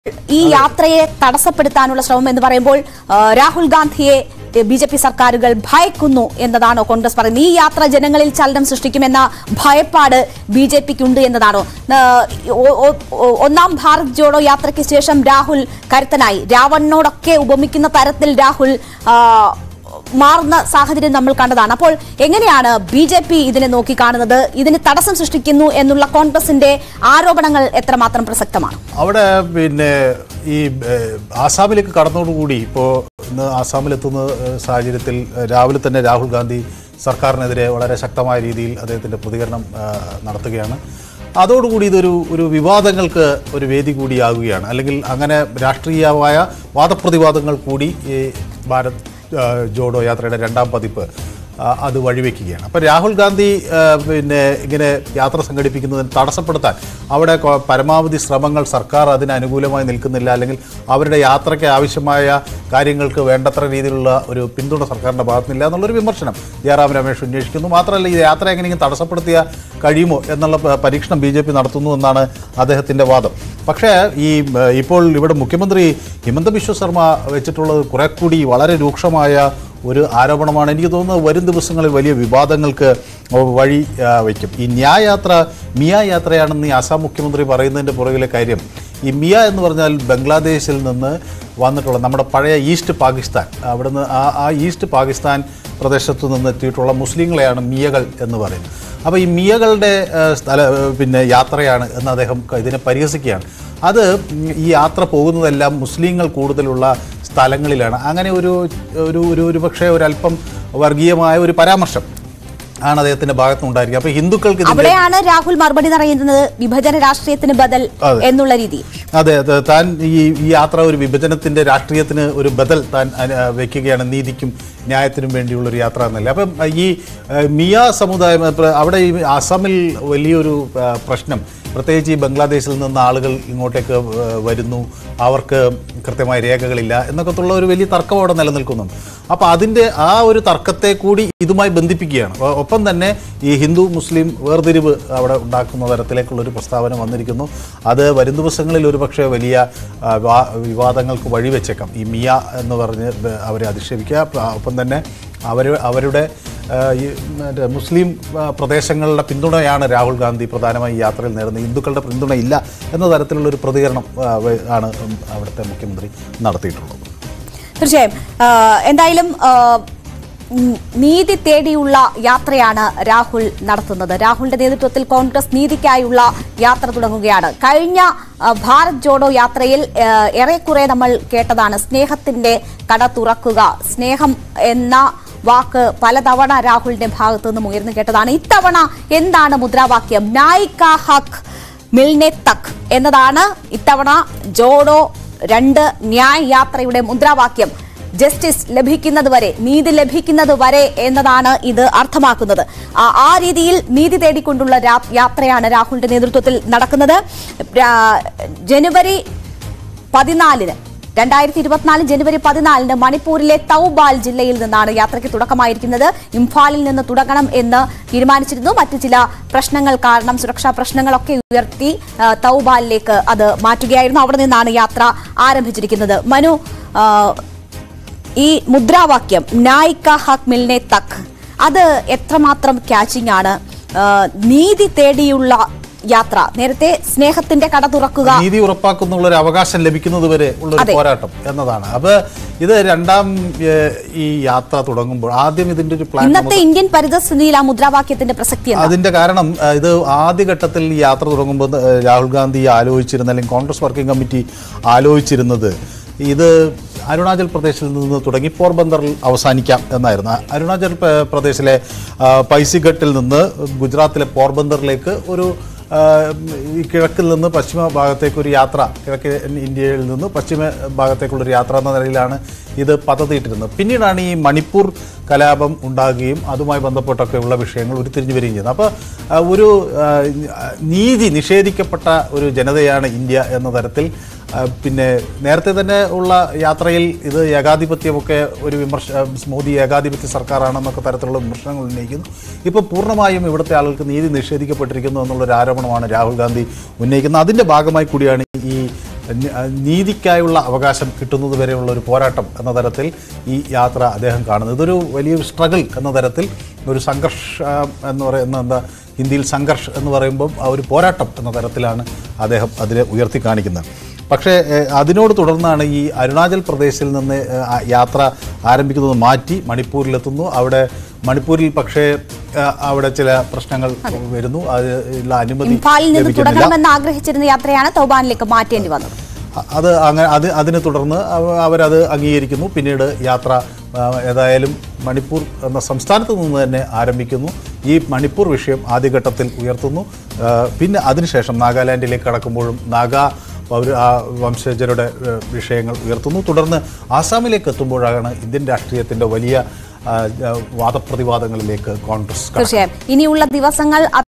ഈ യാത്രയെ തടസ്സപ്പെടുത്താനുള്ള ശ്രമം എന്ന് പറയുമ്പോൾ ആ, രാഹുൽ ഗാന്ധിയെ ബി ജെ പി സർക്കാരുകൾ ഭയക്കുന്നു എന്നതാണോ കോൺഗ്രസ് പറയുന്നത് ഈ യാത്ര ജനങ്ങളിൽ ചലനം സൃഷ്ടിക്കുമെന്ന ഭയപ്പാട് ബി ജെ പിക്കുണ്ട് എന്നതാണോ ആ, ഒ- ഒ- ഒ- ഒന്നാം ഭാരത് ജോഡോ യാത്രയ്ക്ക് ശേഷം രാഹുൽ കരുത്തനായി രാവണിനോടൊക്കെ ഉപമിക്കുന്ന തരത്തിൽ രാഹുൽ ആ, മാറുന്ന സാഹചര്യം നമ്മൾ കണ്ടതാണ് അപ്പോൾ എങ്ങനെയാണ് ബി ജെ പി ഇതിനെ നോക്കി കാണുന്നത് ഇതിന് തടസ്സം സൃഷ്ടിക്കുന്നു എന്നുള്ള കോൺഗ്രസിന്റെ ആരോപണങ്ങൾ എത്രമാത്രം പ്രസക്തമാണ് അവിടെ പിന്നെ ഈ ഏഹ്, ആസാമിലേക്ക് കടന്നതോടുകൂടി ഇപ്പോൾ ഇന്ന് ആസാമിലെത്തുന്ന ഏഹ്, സാഹചര്യത്തിൽ ഏഹ്, രാവിലെ തന്നെ രാഹുൽ ഗാന്ധി സർക്കാരിനെതിരെ വളരെ ശക്തമായ രീതിയിൽ അദ്ദേഹത്തിൻ്റെ പ്രതികരണം ഏഹ്, നടത്തുകയാണ് അതോടുകൂടി ഇതൊരു ഒരു വിവാദങ്ങൾക്ക് ഒരു വേദി കൂടിയാകുകയാണ് അല്ലെങ്കിൽ അങ്ങനെ രാഷ്ട്രീയമായ വാദപ്രതിവാദങ്ങൾ കൂടി ഈ ഭാരത് ഏഹ്, ജോഡോ യാത്രയുടെ രണ്ടാം പതിപ്പ് ആ, അത് വഴിവെക്കുകയാണ് അപ്പോൾ രാഹുൽ ഗാന്ധി ആ, പിന്നെ ഇങ്ങനെ യാത്ര സംഘടിപ്പിക്കുന്നതിന് തടസ്സപ്പെടുത്താൻ അവിടെ കൊ- പരമാവധി ശ്രമങ്ങൾ സർക്കാർ അതിന് അനുകൂലമായി നിൽക്കുന്നില്ല അല്ലെങ്കിൽ അവരുടെ യാത്രയ്ക്ക് ആവശ്യമായ കാര്യങ്ങൾക്ക് വേണ്ടത്ര രീതിയിലുള്ള ഒരു പിന്തുണ സർക്കാരിൻ്റെ ഭാഗത്തുനിന്നില്ല എന്നുള്ളൊരു വിമർശനം ജയറാം രമേശ് ഉന്നയിക്കുന്നു മാത്രമല്ല ഈ യാത്ര എങ്ങനെയെങ്കിലും തടസ്സപ്പെടുത്തിയ കഴിയുമോ എന്നുള്ള പ- പരീക്ഷണം ബി ജെ പി നടത്തുന്നു എന്നാണ് അദ്ദേഹത്തിൻ്റെ വാദം പക്ഷേ ഈ ആ, ഇപ്പോൾ ഇവിടെ മുഖ്യമന്ത്രി ഹിമന്ത ബിശ്വ ശർമ്മ വെച്ചിട്ടുള്ളത് കുറെ കൂടി വളരെ രൂക്ഷമായ ഒരു ആരോപണമാണ് എനിക്ക് തോന്നുന്നത് വരും ദിവസങ്ങളിൽ വലിയ വിവാദങ്ങൾക്ക് വഴി ആ, വയ്ക്കും ഈ ന്യായ യാത്ര മിയ യാത്രയാണെന്ന് ഈ ആസാം മുഖ്യമന്ത്രി പറയുന്നതിൻ്റെ പുറകിലെ കാര്യം ഈ മിയ എന്ന് പറഞ്ഞാൽ ബംഗ്ലാദേശിൽ നിന്ന് വന്നിട്ടുള്ള നമ്മുടെ പഴയ ഈസ്റ്റ് പാകിസ്ഥാൻ അവിടുന്ന് ആ ആ ഈസ്റ്റ് പാകിസ്ഥാൻ പ്രദേശത്തു നിന്ന് എത്തിയിട്ടുള്ള മുസ്ലിങ്ങളെയാണ് മിയകൾ എന്ന് പറയുന്നത് അപ്പോൾ ഈ മിയകളുടെ ആ, സ്ഥല പിന്നെ യാത്രയാണ് എന്ന് അദ്ദേഹം ഇതിനെ പരിഹസിക്കുകയാണ് അത് ഈ യാത്ര പോകുന്നതെല്ലാം മുസ്ലിങ്ങൾ കൂടുതലുള്ള സ്ഥലങ്ങളിലാണ് അങ്ങനെ ഒരു ഒരു ഒരു ഒരു പക്ഷേ ഒരല്പം വർഗീയമായ ഒരു പരാമർശം ആണ് അദ്ദേഹത്തിന്റെ ഭാഗത്തുനിന്നുണ്ടായിരിക്കുക അപ്പോൾ ഹിന്ദുക്കൾക്ക് ഇതിന്റെ അവിടെയാണ് രാഹുൽ മറുപടി പറയുന്നത് വിഭജന രാഷ്ട്രീയത്തിന് ബദൽ അതെ. എന്നുള്ള രീതി അതെ അതെ താൻ ഈ ഈ യാത്ര ഒരു വിഭജനത്തിന്റെ രാഷ്ട്രീയത്തിന് ഒരു ബദൽ താൻ അന- വെക്കുകയാണ് നീതിക്കും ന്യായത്തിനും വേണ്ടിയുള്ള ഒരു യാത്ര എന്നല്ല അപ്പം ഈ ഏഹ്, മിയ സമുദായം പ്ര- അവിടെ ഈ ആസാമിൽ വലിയൊരു ആ, പ്രശ്നം പ്രത്യേകിച്ച് ഈ ബംഗ്ലാദേശിൽ നിന്ന് ആളുകൾ ഇങ്ങോട്ടേക്ക് ഏഹ്, വരുന്നു അവർക്ക് കൃത്യമായ രേഖകളില്ല എന്നൊക്കെത്തുള്ള ഒരു വലിയ തർക്കം അവിടെ നിലനിൽക്കുന്നുണ്ട് അപ്പോൾ അതിൻ്റെ ആ ഒരു തർക്കത്തെ കൂടി ഇതുമായി ബന്ധിപ്പിക്കുകയാണ് ഒ- ഒപ്പം തന്നെ ഈ ഹിന്ദു മുസ്ലിം വേർതിരിവ് അവിടെ ഉണ്ടാക്കുന്ന തരത്തിലേക്കുള്ള ഒരു പ്രസ്താവന വന്നിരിക്കുന്നു അത് വരും ദിവസങ്ങളിൽ ഒരു പക്ഷേ വലിയ ആ, വാ- വിവാദങ്ങൾക്ക് വഴിവെച്ചേക്കാം ഈ മിയ എന്ന് പറഞ്ഞ് ബ- അവരെ അധിക്ഷേപിക്കുക പ- ഒപ്പം തന്നെ അവർ അവരുടെ ആ, ഈ മറ്റേ മുസ്ലിം ആ, പ്രദേശങ്ങളുടെ പിന്തുണയാണ് രാഹുൽ ഗാന്ധി പ്രധാനമായി ഈ യാത്രയിൽ നേടുന്നത് ഹിന്ദുക്കളുടെ പിന്തുണയില്ല എന്ന തരത്തിലുള്ള ഒരു പ്രതികരണം ആ, വ- ആണ് ഉം, അവിടുത്തെ മുഖ്യമന്ത്രി നടത്തിയിട്ടുള്ളത് തീർച്ചയായും ആ, എന്തായാലും ആ, ഉം, നീതി തേടിയുള്ള യാത്രയാണ് രാഹുൽ നടത്തുന്നത് രാഹുലിന്റെ നേതൃത്വത്തിൽ കോൺഗ്രസ് നീതിക്കായുള്ള യാത്ര തുടങ്ങുകയാണ് കഴിഞ്ഞ ആ, ഭാരത് ജോഡോ യാത്രയിൽ ആ, ഏറെക്കുറെ നമ്മൾ കേട്ടതാണ് സ്നേഹത്തിന്റെ കട തുറക്കുക സ്നേഹം എന്ന വാക്ക് പലതവണ രാഹുലിന്റെ ഭാഗത്തു നിന്നും ഉയർന്നു കേട്ടതാണ് ഇത്തവണ എന്താണ് മുദ്രാവാക്യം നായിക ഹക്ക് മിൽനെ തക് എന്നതാണ് ഇത്തവണ ജോഡോ രണ്ട് ന്യായ് യാത്രയുടെ മുദ്രാവാക്യം ജസ്റ്റിസ് ലഭിക്കുന്നത് വരെ നീതി ലഭിക്കുന്നത് വരെ എന്നതാണ് ഇത് അർത്ഥമാക്കുന്നത് ആ- ആ രീതിയിൽ നീതി തേടിക്കൊണ്ടുള്ള രാ- യാത്രയാണ് രാഹുലിന്റെ നേതൃത്വത്തിൽ നടക്കുന്നത് രാ- ജനുവരി പതിനാലിന് രണ്ടായിരത്തി ഇരുപത്തിനാല് ജനുവരി പതിനാലിന് മണിപ്പൂരിലെ തൗബാൽ ജില്ലയിൽ നിന്നാണ് യാത്രയ്ക്ക് തുടക്കമായിരിക്കുന്നത് ഇംഫാലിൽ നിന്ന് തുടങ്ങണം എന്ന് തീരുമാനിച്ചിരുന്നു മറ്റു ചില പ്രശ്നങ്ങൾ കാരണം സുരക്ഷാ പ്രശ്നങ്ങളൊക്കെ ഉയർത്തി ആ, തൗബാലിലേക്ക് അത് മാറ്റുകയായിരുന്നു അവിടെ നിന്നാണ് യാത്ര ആരംഭിച്ചിരിക്കുന്നത് മനു ആ, ഈ മുദ്രാവാക്യം നായിക ഹക് മിൽനെ തക് അത് എത്രമാത്രം ക്യാച്ചിങ് ആണ് ആ, നീതി തേടിയുള്ള യാത്ര നേരത്തെ സ്നേഹത്തിന്റെ കട തുറക്കുക നീതി ഉറപ്പാക്കുന്നുള്ള ഒരു അവകാശം ലഭിക്കുന്നത് വരെ ഉള്ള ഒരു അതെ. പോരാട്ടം എന്നതാണ് അപ്പൊ ഇത് രണ്ടാം ഏഹ്, ഈ യാത്ര തുടങ്ങുമ്പോൾ ആദ്യം ഇതിന്റെ ഒരു പ്ലാൻ ഇന്നത്തെ ഇന്ത്യൻ പരിതസ്ഥിതിയിൽ ആ മുദ്രാവാക്യത്തിന്റെ പ്രസക്തി എന്താ അതിന്റെ കാരണം ഏഹ്, ഇത് ആദ്യഘട്ടത്തിൽ ഈ യാത്ര തുടങ്ങുമ്പോൾ ഏഹ്, രാഹുൽ ഗാന്ധി ആലോചിച്ചിരുന്ന അല്ലെങ്കിൽ കോൺഗ്രസ് വർക്കിംഗ് കമ്മിറ്റി ആലോചിച്ചിരുന്നത് ഇത് അരുണാചൽ പ്രദേശിൽ നിന്ന് തുടങ്ങി പോർബന്തറിൽ അവസാനിക്കാം എന്നായിരുന്നു അ- അരുണാചൽ പ്ര- പ്രദേശിലെ ആ, പൈസിഘട്ടിൽ നിന്ന് ഗുജറാത്തിലെ പോർബന്തറിലേക്ക് ഒരു ആ, ഈ കിഴക്കിൽ നിന്ന് പശ്ചിമ ഭാഗത്തേക്ക് ഒരു യാത്ര കിഴക്ക് ഇന്ത്യയിൽ നിന്ന് പശ്ചിമ ഭാഗത്തേക്കുള്ളൊരു യാത്ര എന്ന നിലയിലാണ് ഇത് പദ്ധതിയിട്ടിരുന്നത് പിന്നീടാണ് ഈ മണിപ്പൂർ കലാപം ഉണ്ടാകുകയും അതുമായി ബന്ധപ്പെട്ടൊക്കെയുള്ള വിഷയങ്ങൾ ഉരുത്തിരിഞ്ഞു വരികയും ചെയ്യുന്നത് അപ്പോൾ ആ, ഒരു ആ, നീതി നിഷേധിക്കപ്പെട്ട ഒരു ജനതയാണ് ഇന്ത്യ എന്ന തരത്തിൽ ആ, പിന്നെ നേരത്തെ തന്നെ ഉള്ള യാത്രയിൽ ഇത് ഏകാധിപത്യമൊക്കെ ഒരു വിമർശ ആ, മോദി ഏകാധിപത്യ സർക്കാരാണെന്നൊക്കെ തരത്തിലുള്ള വിമർശനങ്ങൾ ഉന്നയിക്കുന്നു ഇപ്പോൾ പൂർണ്ണമായും ഇവിടുത്തെ ആളുകൾക്ക് നീതി നിഷേധിക്കപ്പെട്ടിരിക്കുന്നു എന്നുള്ളൊരു ആരോപണമാണ് രാഹുൽ ഗാന്ധി ഉന്നയിക്കുന്നത് അതിൻ്റെ ഭാഗമായി കൂടിയാണ് ഈ നി- ആ, നീതിക്കായുള്ള അവകാശം കിട്ടുന്നത് വരെയുള്ള ഒരു പോരാട്ടം എന്ന തരത്തിൽ ഈ യാത്ര അദ്ദേഹം കാണുന്നത് ഇതൊരു വലിയൊരു സ്ട്രഗിൾ എന്ന തരത്തിൽ ഒരു സംഘർഷം എന്ന് പറയുന്ന എന്താ ഹിന്ദിയിൽ സംഘർഷ് എന്ന് പറയുമ്പം ആ ഒരു പോരാട്ടം എന്ന തരത്തിലാണ് അദ്ദേഹം അതിനെ ഉയർത്തി കാണിക്കുന്നത് പക്ഷേ ഏഹ്, അതിനോട് തുടർന്നാണ് ഈ അരുണാചൽ പ്രദേശിൽ നിന്ന് ഏഹ്, ആ യാത്ര ആരംഭിക്കുന്നത് മാറ്റി മണിപ്പൂരിലെത്തുന്നു അവിടെ മണിപ്പൂരിൽ പക്ഷേ ഏഹ്, അവിടെ ചില പ്രശ്നങ്ങൾ വരുന്നു അതിനുള്ള അനുമതി ഇംഫാലിൽ നിന്ന് ലഭിക്കുന്നില്ല തുടങ്ങണമെന്ന് ആഗ്രഹിച്ചിരുന്ന യാത്രയാണ് തൗബാനിലേക്ക് മാറ്റേണ്ടി വന്നത് അ- അത് അങ്ങനെ അത് അതിനെ തുടർന്ന് അവ- അവരത് അംഗീകരിക്കുന്നു പിന്നീട് യാത്ര ആ, ഏതായാലും മണിപ്പൂർ എന്ന സംസ്ഥാനത്ത് നിന്ന് തന്നെ ആരംഭിക്കുന്നു ഈ മണിപ്പൂർ വിഷയം ആദ്യഘട്ടത്തിൽ ഉയർത്തുന്നു ആ, പിന്നെ അതിനുശേഷം നാഗാലാൻഡിലേക്ക് കടക്കുമ്പോഴും നാഗാ പൗര ആ വംശജരുടെ ഏ, വിഷയങ്ങൾ ഉയർത്തുന്നു തുടർന്ന് ആസാമിലേക്ക് എത്തുമ്പോഴാണ് ഇന്ത്യൻ രാഷ്ട്രീയത്തിൻ്റെ വലിയ ആ, ആ, വാദപ്രതിവാദങ്ങളിലേക്ക് കോൺഗ്രസ് കടക്കുന്നത്. തീർച്ചയായും ഇനിയുള്ള ദിവസങ്ങൾ